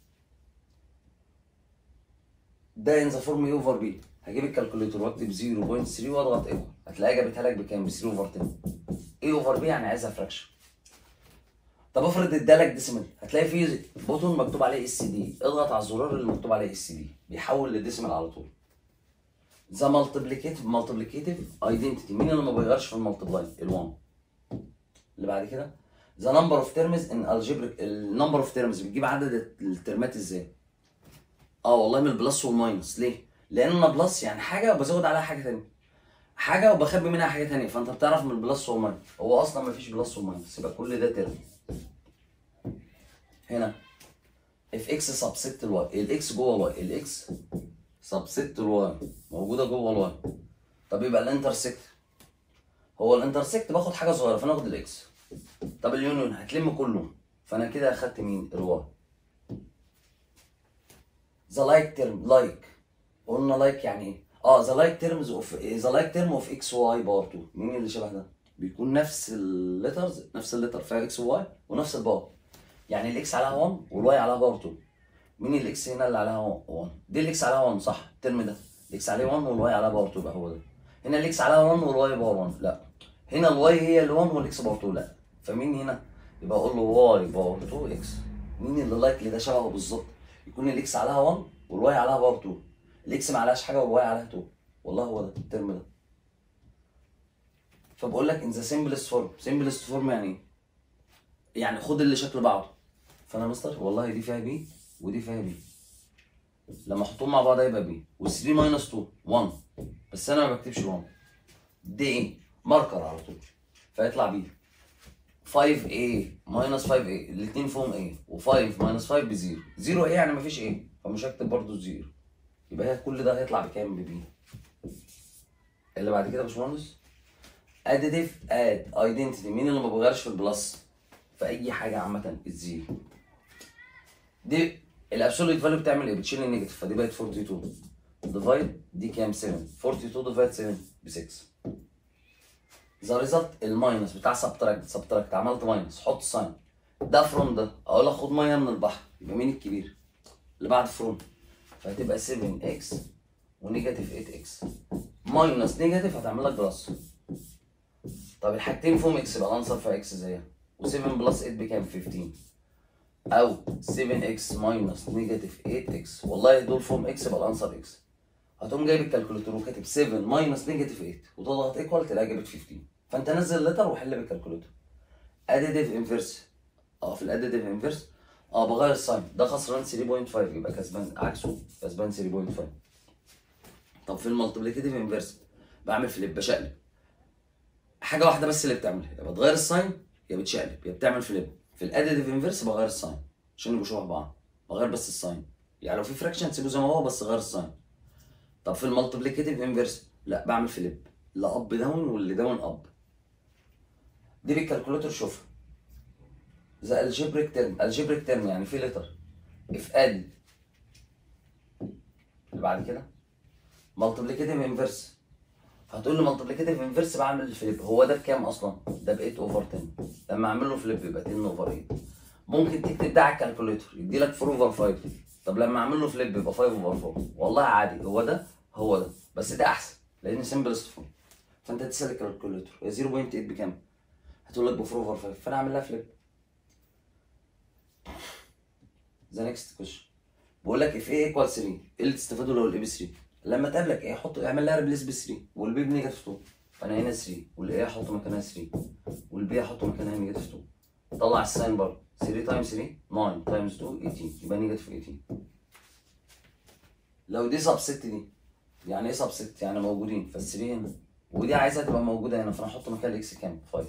ده ان ذا فورم يو اوفر بي هجيب الكالكوليتر واكتب 0.3 واضغط ايكوال هتلاقيها جابتها لك بكام ب 3 اوفر 10 ايه اوفر بي يعني عايزها فراكشن طب افرض ادالك ديسيمال هتلاقي فيه بوتون مكتوب عليه اس دي اضغط على الزرار اللي مكتوب عليه اس دي بيحول لديسيمال على طول ذا مالتيبليكيتيف مالتيبليكيتيف ايدنتيتي مين اللي ما بيغيرش في المالتيبلاي ال1 اللي بعد كده ذا نمبر اوف تيرمز ان الجبريك النمبر اوف تيرمز بتجيب عدد الترمات ازاي اه والله من البلس والماينس ليه لان انا بلس يعني حاجه وبزود عليها حاجه ثانيه حاجه وبخبي منها حاجه ثانيه فانت بتعرف من البلس والماينس هو اصلا ما فيش بلس وماينس يبقى كل ده ترم هنا اف اكس سبست الواي الاكس جوه الواي الاكس سبست الواي موجوده جوه الواي طب يبقى الانترسكت هو الانترسكت باخد حاجه صغيره فانا اخد الاكس طب اليونيون هتلم كله فانا كده اخدت مين الواي ذا لايك ترم لايك قلنا لايك يعني ايه اه ذا لايك تيرمز اوف ذا لايك تيرم اوف اكس واي باور 2 مين اللي شبه ده بيكون نفس الليترز نفس الليتر فيها اكس وواي ونفس الباور يعني الاكس عليها 1 والواي عليها باور 2 مين الاكس هنا اللي عليها 1 دي الاكس عليها 1 صح الترم ده الاكس عليه 1 والواي عليها باور 2 يبقى هو ده هنا الاكس عليها 1 والواي باور 1 لا هنا الواي هي اللي 1 والاكس باور 2 لا فمين هنا يبقى اقول له واي باور 2 اكس مين اللي لايكلي ده شبهه بالظبط يكون الاكس عليها 1 والواي عليها باور 2 الاكس ما عليهاش حاجه والواي عليها 2 والله هو ده الترم ده فبقول لك ان ذا سمبلست فورم سمبلست فورم يعني ايه يعني خد اللي شكل بعضه فانا مستر والله دي فيها بي ودي فيها بي لما احطهم مع بعض هيبقى بي وال3 ماينس 2 1 بس انا ما بكتبش 1 دي ايه ماركر على طول فيطلع بي 5a ماينس 5a الاثنين فيهم a و5 ماينس 5 بزيرو زيرو ايه يعني مفيش a فمش هكتب برضه الزيرو يبقى هي كل ده هيطلع بكام ببي اللي بعد كده يا باشمهندس اديتيف اد ايدنتيتي مين اللي ما بيغيرش في البلس في اي حاجه عامه الزيرو دي الابسوليت فاليو بتعمل ايه بتشيل النيجاتيف فدي بقت 42 ديفايد دي كام 7 42 ديفايد 7 ب 6 ذا ريزلت الماينس بتاع سبتراكت سبتراكت عملت ماينس حط ساين ده فروم ده اقول لك خد ميه من البحر يبقى مين الكبير اللي بعد فروم فهتبقى 7 اكس ونيجاتيف 8 اكس ماينس نيجاتيف هتعمل لك بلس طب الحاجتين فيهم اكس يبقى الانسر في اكس زيها و7 بلس 8 بكام 15 او 7 اكس ماينس نيجاتيف 8 اكس والله دول فيهم اكس يبقى الانسر اكس هتقوم جايب الكالكوليتر وكاتب 7 ماينس نيجاتيف 8 وتضغط ايكوال تلاقي جابت 15 فانت نزل اللتر وحل بالكالكوليتر اديتيف انفيرس اه في الاديتيف انفيرس اه بغير الساين ده خسران 3.5 يبقى كسبان عكسه كسبان 3.5 طب في المالتيبليكيتيف انفيرس بعمل فليب بشقلب حاجه واحده بس اللي بتعملها يا بتغير الساين يا بتشقلب يا بتعمل فليب في الاديتيف انفيرس بغير الساين عشان يبقوا شبه بعض بغير بس الساين يعني لو في فراكشن سيبه زي ما هو بس غير الساين طب في المالتيبليكيتيف انفيرس لا بعمل فليب اللي اب داون واللي داون اب دي بالكالكوليتر شوفها ذا الجبريك ترم الجبريك ترم يعني في لتر اف اد اللي بعد كده مالتيبليكيتيف انفيرس فهتقول لي مالتيبليكاتيف انفرس بعمل الفليب هو ده بكام اصلا؟ ده ب 8 اوفر 10 لما اعمل له فليب يبقى 10 اوفر 8 ممكن تكتب ده على الكالكوليتر يدي لك 4 اوفر 5 طب لما اعمل له فليب يبقى 5 اوفر 4 والله عادي هو ده هو ده بس ده احسن لان سمبلست فورم فانت تسال الكالكوليتر هي 0.8 بكام؟ هتقول لك ب 4 اوفر 5 فانا اعمل لها فليب ذا نيكست كويشن بقول لك اف ايه ايكوال 3 ايه اللي تستفاده لو الاي ب 3 لما تقابلك ايه حط اعمل لها ريبليس ب 3 والبي بنيجاتيف 2 فانا هنا 3 والايه احط مكانها 3 والبي احط مكانها نيجاتيف 2 طلع الساين برضه 3 تايمز 3 9 تايمز 2 18 يبقى نيجاتيف 18 لو دي سبست دي يعني ايه سبست يعني موجودين فال 3 هنا ودي عايزها تبقى موجوده هنا فانا احط مكان الاكس كام 5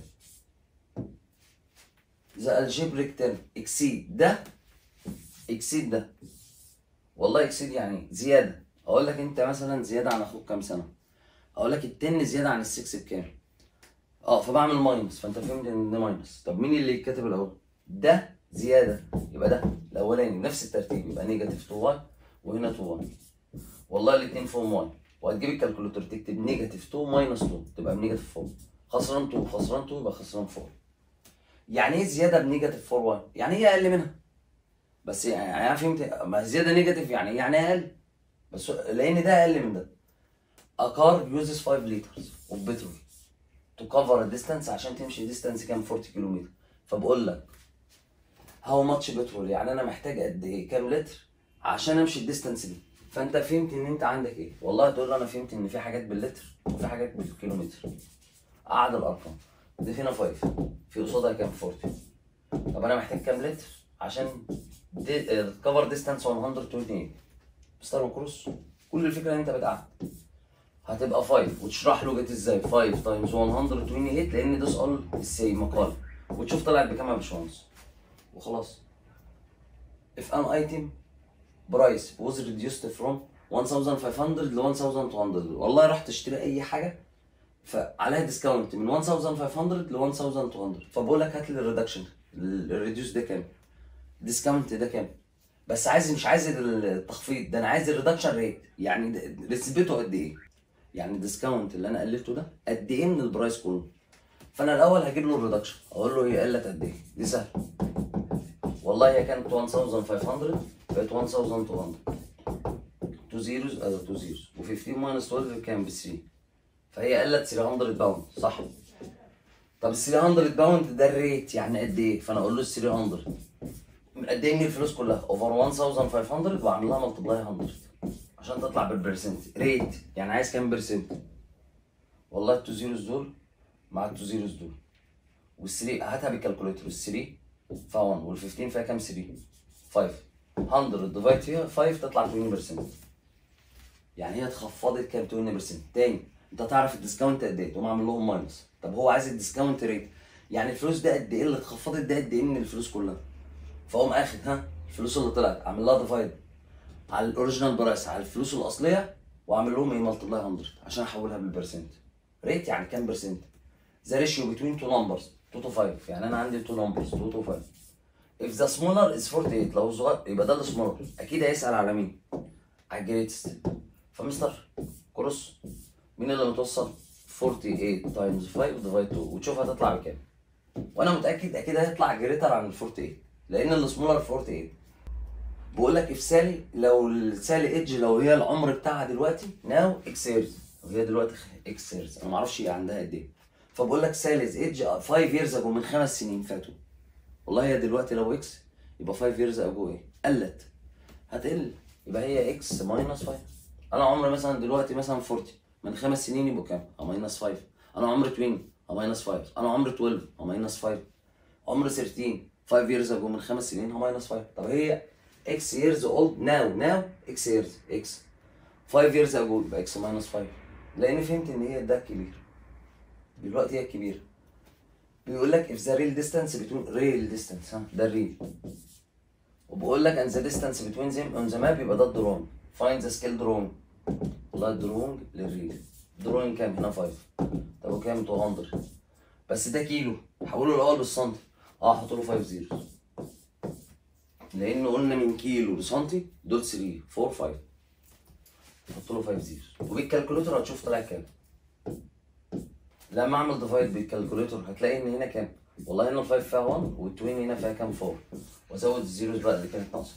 ذا الجبريك تيرم اكسيد ده اكسيد ده والله اكسيد يعني زياده اقول لك انت مثلا زياده عن اخوك كام سنه اقول لك التن زياده عن السكس بكام اه فبعمل ماينس فانت فهمت ان ده ماينس طب مين اللي يتكتب الاول ده زياده يبقى ده الاولاني نفس الترتيب يبقى نيجاتيف 2 واي وهنا 2 واي والله الاثنين فيهم واي وهتجيب الكالكوليتر تكتب نيجاتيف 2 ماينس 2 تبقى بنيجاتيف 4 خسران 2 خسران 2 يبقى خسران 4 يعني ايه زياده بنيجاتيف 4 واي يعني ايه اقل منها بس يعني انا فهمت ما زياده نيجاتيف يعني إيه؟ يعني اقل بس لان ده اقل من ده A car uses 5 liters of petrol to cover a distance عشان تمشي distance كام 40 كيلومتر فبقول لك how much petrol يعني انا محتاج قد ايه كام لتر عشان امشي الديستانس دي فانت فهمت ان انت عندك ايه والله تقول له انا فهمت ان في حاجات باللتر وفي حاجات بالكيلومتر قعد الارقام دي فينا 5 في قصادها كام 40 طب انا محتاج كام لتر عشان كفر ديستانس 128 ستار وكروس كل الفكره ان انت بتقعد هتبقى 5 وتشرح له جت ازاي 5 تايمز 128 لان ده سؤال السي مقال وتشوف طلعت بكام يا باشمهندس وخلاص if an item price was reduced from 1500 ل 1200 والله رحت اشتري اي حاجه فعليها ديسكاونت من 1500 ل 1200 فبقول لك هات لي الريدكشن الريديوس ده كام ديسكاونت ده كام بس عايز مش عايز التخفيض ده انا عايز الريدكشن ريت يعني ده- نسبته قد ايه يعني الديسكاونت اللي انا قللته ده قد ايه من البرايس كله فانا الاول هجيب له الريدكشن اقول له هي قلت قد ايه دي سهله والله هي كانت 1500 بقت 1200 2 زيروز ادي 2 زيروز و15 ماينس 12 كام ب 3 فهي قلت 300 باوند صح طب ال 300 باوند ده الريت يعني قد ايه فانا اقول له ال 300 قد ايه من الفلوس كلها اوفر 1500 واعمل لها ملتبلاي 100 عشان تطلع بالبرسنت ريت يعني عايز كام برسنت والله التو زيروز دول مع التو زيروز دول وال3 هاتها بالكالكوليتر وال3 فيها 1 وال15 فيها كام 3 5 100 ديفايد فيها 5 تطلع 20% يعني هي اتخفضت كام 20% تاني انت تعرف الديسكاونت قد ايه تقوم عامل لهم ماينس طب هو عايز الديسكاونت ريت يعني الفلوس ده قد ايه اللي اتخفضت ده قد ايه من الفلوس كلها فاقوم اخد ها الفلوس اللي طلعت اعمل لها ديفايد على الاوريجينال برايس على الفلوس الاصليه واعمل لهم ايه ملتبلاي 100 عشان احولها بالبرسنت ريت يعني كام برسنت ذا ريشيو بتوين تو نمبرز 2 تو 5 يعني انا عندي 2 نمبرز 2 تو 5 if the smaller is 48 لو صغير يبقى ده السمولر اكيد هيسال على مين على الجريتست فمستر كروس مين اللي متوصل 48 تايمز 5 ديفايد 2 وتشوف هتطلع بكام وانا متاكد اكيد هيطلع جريتر عن ال 48 لان السمولر 48 بقول لك اف سالي لو السالي ايدج لو هي العمر بتاعها دلوقتي ناو اكس ييرز وهي دلوقتي اكس ييرز انا ما اعرفش هي عندها قد ايه فبقول لك ساليز ايدج 5 ييرز اجو من خمس سنين فاتوا والله هي دلوقتي لو اكس يبقى 5 ييرز اجو ايه قلت هتقل يبقى هي اكس ماينس 5 انا عمري مثلا دلوقتي مثلا 40 من خمس سنين يبقوا كام؟ ماينس 5 انا عمري 20 ماينس 5 انا عمري 12 ماينس 5 عمري 13 5 years ago من خمس سنين هو ماينس 5 طب هي x years old now now x years x 5 years ago يبقى x ماينس 5 لان فهمت ان هي ده الكبير دلوقتي هي الكبير بيقول لك if the real distance between real distance ها ده الريل وبقول لك and the distance between them on the map يبقى ده الدرون find the scale drawing والله الدرونج للريل دروينج كام هنا 5 طب وكام 200 بس ده كيلو حوله الاول بالسنتي اه احط له 5 زيرو لان قلنا من كيلو لسنتي دول 3 4 5 حط له 5 زيرو وبالكالكوليتر هتشوف طلع كام لما اعمل ديفايد بالكالكوليتور هتلاقي ان هنا كام والله هنا ال5 فيها 1 وال20 هنا فيها كام 4 وازود الزيروز بقى اللي كانت ناقصه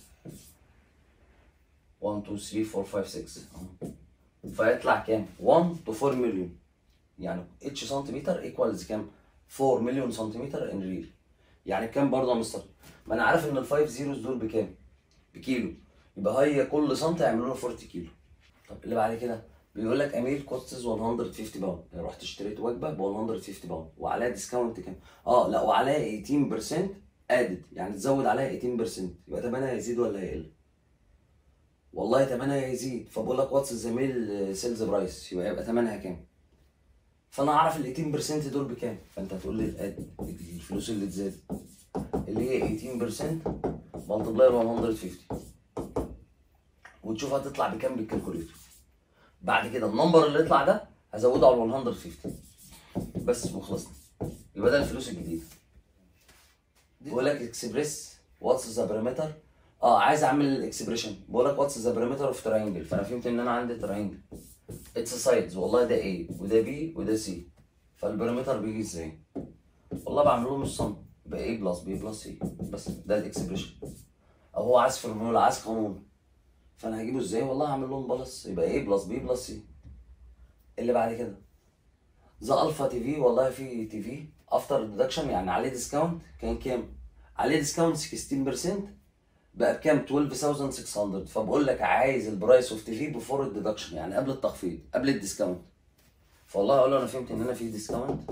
1 2 3 4 5 6 أهو. فيطلع كام 1 تو 4 مليون يعني اتش سنتيمتر ايكوالز كام 4 مليون سنتيمتر ان ريل يعني بكام برضه يا مستر ما انا عارف ان الفايف زيروز دول بكام بكيلو يبقى هي كل سنتي يعملوا له 40 كيلو طب اللي بعد كده بيقول لك اميل كوستز 150 باوند يعني رحت اشتريت وجبه ب 150 باوند وعليها ديسكاونت كام اه لا وعليها 18% ادد يعني تزود عليها 18% يبقى ثمنها هيزيد ولا هيقل والله ثمنها هيزيد فبقول لك واتس ذا ميل سيلز برايس يبقى يبقى ثمنها كام فانا اعرف ال 18% دول بكام فانت هتقول لي الاد الفلوس اللي تزاد اللي هي 18% ملتبلاي 150 وتشوف هتطلع بكام بالكالكوليتر بعد كده النمبر اللي يطلع ده هزوده على 150 بس وخلصنا يبقى ده الفلوس الجديده بقول لك اكسبريس واتس ذا بارامتر اه عايز اعمل الاكسبريشن بقول لك واتس ذا بارامتر اوف تراينجل فانا فهمت ان انا عندي تراينجل اتس سايدز والله ده A وده B وده C فالبارامتر بيجي ازاي؟ والله بعمل لهم الصم يبقى A بلس B بلس C بس ده الاكسبريشن او هو عايز فورمولا عايز قانون فانا هجيبه ازاي؟ والله هعمل لهم بلس يبقى A بلس B بلس C اللي بعد كده ذا الفا تي في والله في تي في افتر ديدكشن يعني عليه ديسكاونت كان كام؟ عليه ديسكاونت 16% بقى بكام 12600 فبقول لك عايز البرايس اوف تي في بفور الديدكشن يعني قبل التخفيض قبل الديسكاونت فوالله اقول له انا فهمت ان انا في ديسكاونت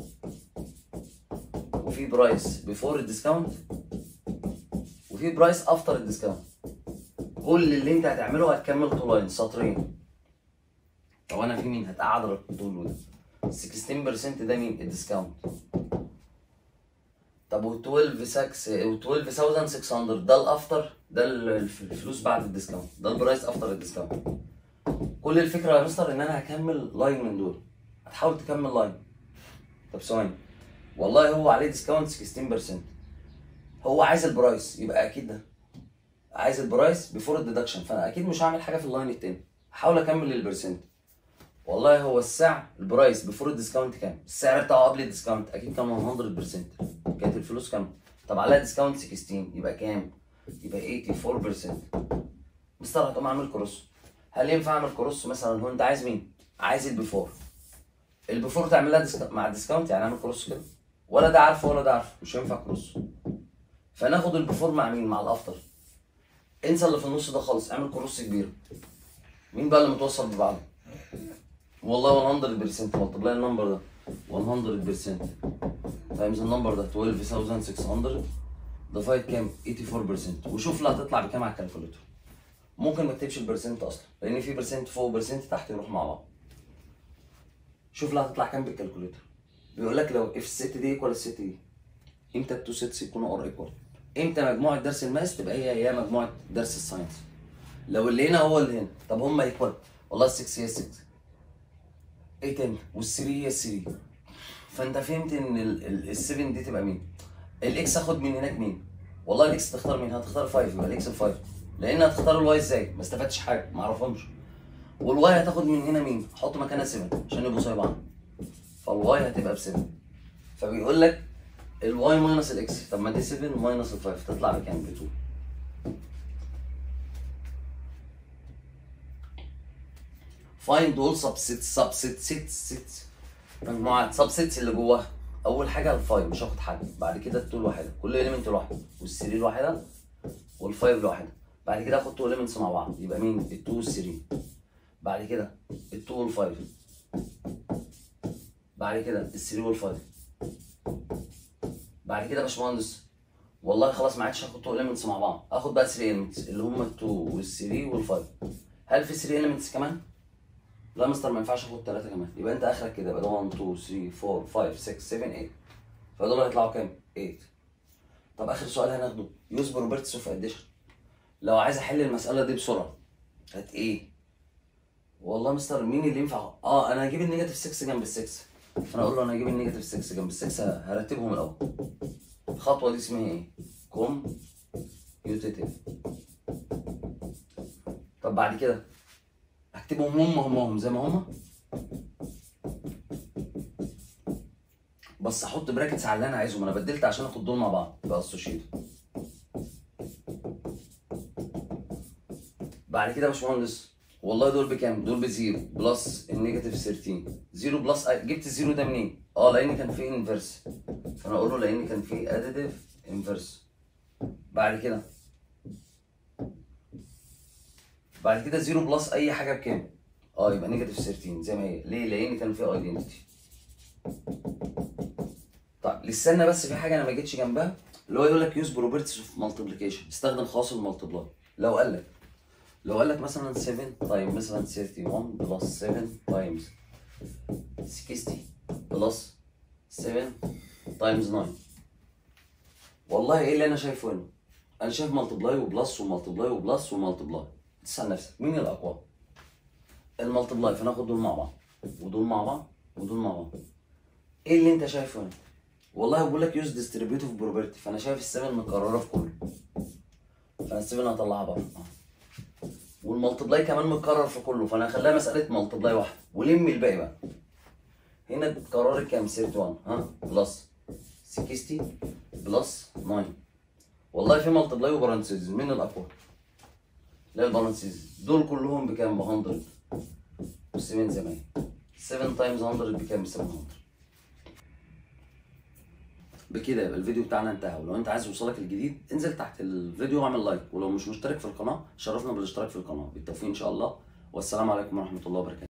وفي برايس بفور الديسكاونت وفي برايس افتر الديسكاونت كل اللي انت هتعمله هتكمل طولين سطرين طب انا في مين هتقعد الطول ده 16% ده مين الديسكاونت طب و 12 سكس و 12600 ده الافتر ده الف- الفلوس بعد الديسكاونت ده البرايس افتر الديسكاونت كل الفكره يا مستر ان انا هكمل لاين من دول هتحاول تكمل لاين طب ثواني والله هو عليه ديسكاونت 16% هو عايز البرايس يبقى اكيد ده عايز البرايس بيفور الديدكشن فانا اكيد مش هعمل حاجه في اللاين التاني هحاول اكمل البرسنت والله هو السعر البرايس بيفور الديسكاونت كام؟ السعر بتاعه قبل الديسكاونت اكيد كان 100% كانت الفلوس كام؟ طب عليها ديسكاونت 16 يبقى كام؟ يبقى 84% مستر هتقوم اعمل كروس هل ينفع اعمل كروس مثلا هو انت عايز مين؟ عايز البيفور البيفور تعمل لها ديسك... مع الديسكاونت يعني اعمل كروس كده ولا ده عارفه ولا ده عارفه مش هينفع كروس فناخد البيفور مع مين؟ مع الافتر انسى اللي في النص ده خالص اعمل كروس كبيره مين بقى اللي متوصل ببعضه؟ والله 100% ملتبلاي النمبر ده 100% تايمز النمبر ده 12600 ديفايد كام 84% وشوف لا هتطلع بكام على الكالكوليتر ممكن ما اكتبش البرسنت اصلا لان في برسنت فوق وبرسنت تحت يروح مع بعض شوف لا هتطلع كام بالكالكوليتر بيقول لك لو اف الست دي ايكوال الست دي امتى التو سيتس يكونوا اور ايكوال امتى مجموعه درس الماس تبقى هي هي مجموعه درس الساينس لو اللي هنا هو اللي هنا طب هما ايكوال والله ال 6 هي 6 8 10 وال 3 هي 3 فانت فهمت ان ال 7 دي تبقى مين؟ الاكس اخد من هناك مين؟ والله الاكس تختار مين؟ هتختار 5 يبقى الاكس ب 5 لان هتختار الواي ازاي؟ ما استفدتش حاجه ما اعرفهمش والواي هتاخد من هنا مين؟ حط مكانها 7 عشان يبقوا زي بعض فالواي هتبقى ب 7 فبيقول لك الواي ماينس الاكس طب ما دي 7 ماينس ال 5 تطلع بكام؟ ب 2 فايند اول سبسيت سبسيت سيت سيت مجموعات سبسيتس اللي جواها اول حاجه الفايف مش هاخد حاجه بعد كده التو لوحدها كل اليمنت لوحده والثري لوحدها والفايف لوحدها بعد كده اخد تو اليمنتس مع بعض يبقى مين التو والثري بعد كده التو والفايف بعد كده الثري والفايف بعد كده يا باشمهندس والله خلاص ما عادش هاخد تو اليمنتس مع بعض اخد بقى 3 اليمنتس اللي هم التو والثري والفايف هل في 3 اليمنتس كمان؟ لا مستر ما ينفعش اخد ثلاثة كمان يبقى انت اخرك كده يبقى ده 1 2 3 4 5 6 7 8 فدول هيطلعوا كام؟ 8 طب اخر سؤال هناخده يوز بروبرتيز اوف اديشن لو عايز احل المسألة دي بسرعة هات ايه؟ والله مستر مين اللي ينفع؟ اه انا هجيب النيجاتيف 6 جنب ال 6 فانا اقول له انا هجيب النيجاتيف 6 جنب ال 6 هرتبهم الاول الخطوة دي اسمها ايه؟ كوم يوتيتيف طب بعد كده هكتبهم هم هم هم زي ما هم بس احط براكتس على اللي انا عايزهم انا بدلت عشان اخد دول مع بعض يبقى اسوشيتد بعد كده يا باشمهندس والله دول بكام؟ دول بزيرو بلس النيجاتيف 13 زيرو بلس جبت الزيرو ده منين؟ اه لان كان في انفرس فانا اقول له لان كان في اديتيف انفرس بعد كده بعد كده زيرو بلس اي حاجه بكام؟ اه يبقى نيجاتيف 13 زي ما هي ليه؟ لان كان في ايدنتيتي طيب لسه بس في حاجه انا ما جيتش جنبها اللي هو يقول لك يوز بروبرتيز اوف مالتيبليكيشن استخدم خواص المالتبلاي لو قال لك لو قال لك مثلا 7 طيب مثلا 31 بلس 7 تايمز 60 بلس 7 تايمز 9 والله ايه اللي انا شايفه هنا؟ انا شايف مالتبلاي وبلس ومالتبلاي وبلس ومالتبلاي تسال نفسك مين الاقوى؟ المالتبلاي فناخد دول مع بعض ودول مع بعض ودول مع بعض ايه اللي انت شايفه هنا؟ والله بقول لك يوز ديستريبيوتيف بروبرتي فانا شايف السبن متكرره في كله فانا السبن هطلعها بره والمالتبلاي كمان متكرر في كله فانا هخليها مساله مالتبلاي واحده ولم الباقي بقى هنا اتكررت كام 31 ها بلس 60 بلس 9 والله في مالتبلاي وبارانسيز مين الاقوى؟ لا البارانسيز دول كلهم بكام؟ ب 100 و7 زي ما هي 7 تايمز 100 بكام؟ ب 700 بكده يبقى الفيديو بتاعنا انتهى ولو انت عايز يوصلك الجديد انزل تحت الفيديو واعمل لايك ولو مش مشترك في القناه شرفنا بالاشتراك في القناه بالتوفيق ان شاء الله والسلام عليكم ورحمه الله وبركاته